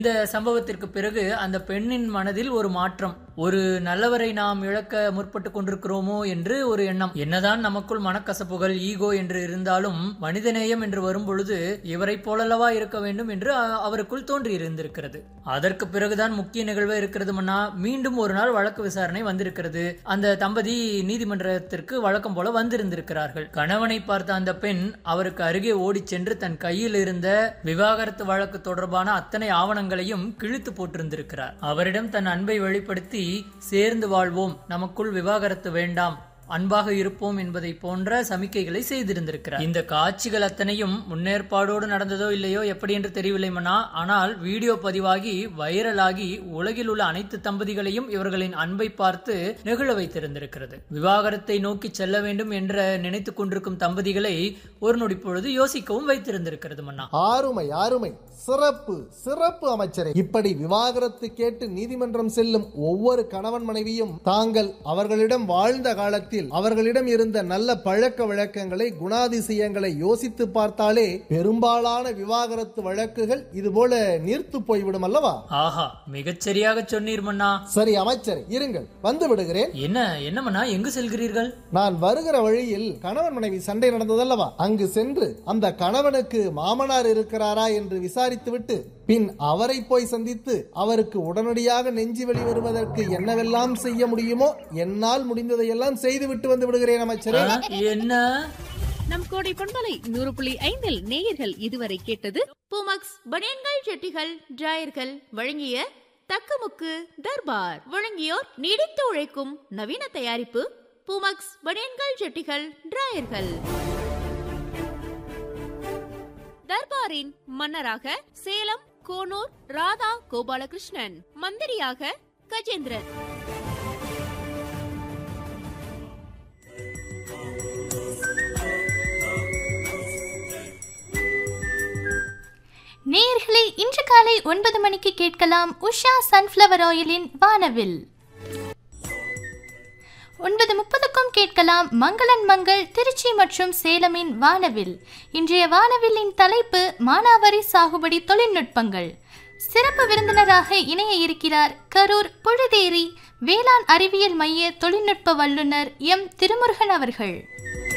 இந்த சம்பவத்திற்கு பிறகு அந்த பெண்ணின் மனதில் ஒரு மாற்றம் ஒரு நல்லவரை நாம் இழக்க முற்பட்டு கொண்டிருக்கிறோமோ என்று ஒரு எண்ணம் என்னதான் நமக்குள் மனக்கசப்புகள் ஈகோ என்று இருந்தாலும் மனிதநேயம் என்று வரும் பொழுது இவரை போலல்லவா இருக்க வேண்டும் என்று அ- அவருக்குள் தோன்றி இருந்திருக்கிறது அதற்கு பிறகுதான் முக்கிய நிகழ்வு இருக்கிறது மன்னா மீண்டும் ஒரு நாள் வழக்கு விசாரணை வந்திருக்கிறது அந்த தம்பதி நீதிமன்றத்திற்கு வழக்கம் போல வந்திருந்திருக்கிறார்கள் கணவனை பார்த்த அந்த பெண் அவருக்கு அருகே ஓடிச் சென்று தன் கையில் இருந்த விவாகரத்து வழக்கு தொடர்பான அத்தனை ஆவணங்களையும் கிழித்து போட்டிருந்திருக்கிறார் அவரிடம் தன் அன்பை வெளிப்படுத்தி சேர்ந்து வாழ்வோம் நமக்குள் விவாகரத்து வேண்டாம் அன்பாக இருப்போம் என்பதை போன்ற சமிக்கைகளை செய்திருந்திருக்கிறார் இந்த காட்சிகள் அத்தனையும் முன்னேற்பாடோடு நடந்ததோ இல்லையோ எப்படி என்று தெரியவில்லை மன்னா ஆனால் வீடியோ பதிவாகி வைரலாகி உலகில் உள்ள அனைத்து தம்பதிகளையும் இவர்களின் அன்பை பார்த்து நெகிழ வைத்திருந்திருக்கிறது விவாகரத்தை நோக்கி செல்ல வேண்டும் என்ற நினைத்துக் கொண்டிருக்கும் தம்பதிகளை ஒரு நொடி பொழுது யோசிக்கவும் வைத்திருந்திருக்கிறது மன்னா ஆறுமை ஆறுமை சிறப்பு சிறப்பு அமைச்சரே இப்படி விவாகரத்து கேட்டு நீதிமன்றம் செல்லும் ஒவ்வொரு கணவன் மனைவியும் தாங்கள் அவர்களிடம் வாழ்ந்த காலத்தில் அவர்களிடம் இருந்த நல்ல பழக்க வழக்கங்களை குணாதிசயங்களை யோசித்து பார்த்தாலே பெரும்பாலான விவாகரத்து வழக்குகள் இதுபோல நீர்த்து போய்விடும் அல்லவா ஆஹா மிகச்சரியாக சொன்னீர் மன்னா சரி அமைச்சரே இருங்கள் வந்து விடுகிறேன் என்ன என்ன மன்னா எங்கு செல்கிறீர்கள் நான் வருகிற வழியில் கணவன் மனைவி சண்டை நடந்ததல்லவா அங்கு சென்று அந்த கணவனுக்கு மாமனார் இருக்கிறாரா என்று விசாரித்துவிட்டு பின் அவரை போய் சந்தித்து அவருக்கு உடனடியாக நெஞ்சு வெளி வருவதற்கு என்னவெல்லாம் செய்ய முடியுமோ என்னால் முடிந்ததையெல்லாம் செய்துவிட்டு வந்து விடுகிறேன் அமைச்சரே ஆ, என்ன நம் கோடை பண்பலை நூறு புள்ளி ஐந்தில் நேயர்கள் இதுவரை கேட்டது பூமக்ஸ் பனியன்கள் செட்டிகள் டிராயர்கள் வழங்கிய தக்கமுக்கு தர்பார் வழங்கியோர் நீடித்து உழைக்கும் நவீன தயாரிப்பு பூமக்ஸ் பனியன்கள் செட்டிகள் டிராயர்கள் தர்பாரின் மன்னராக சேலம் கோனூர் ராதா கோபாலகிருஷ்ணன் மந்திரியாக கஜேந்திரன் நேயர்களை இன்று காலை ஒன்பது மணிக்கு கேட்கலாம் உஷா சன்ஃப்ளவர் ஆயிலின் வானவில் ஒன்பது முப்பதுக்கும் கேட்கலாம் மங்களன் மங்கள் திருச்சி மற்றும் சேலமின் வானவில் இன்றைய வானவில்லின் தலைப்பு மானாவாரி சாகுபடி தொழில்நுட்பங்கள் சிறப்பு விருந்தினராக இணைய இருக்கிறார் கரூர் புழுதேரி வேளாண் அறிவியல் மைய தொழில்நுட்ப வல்லுநர் எம் திருமுருகன் அவர்கள்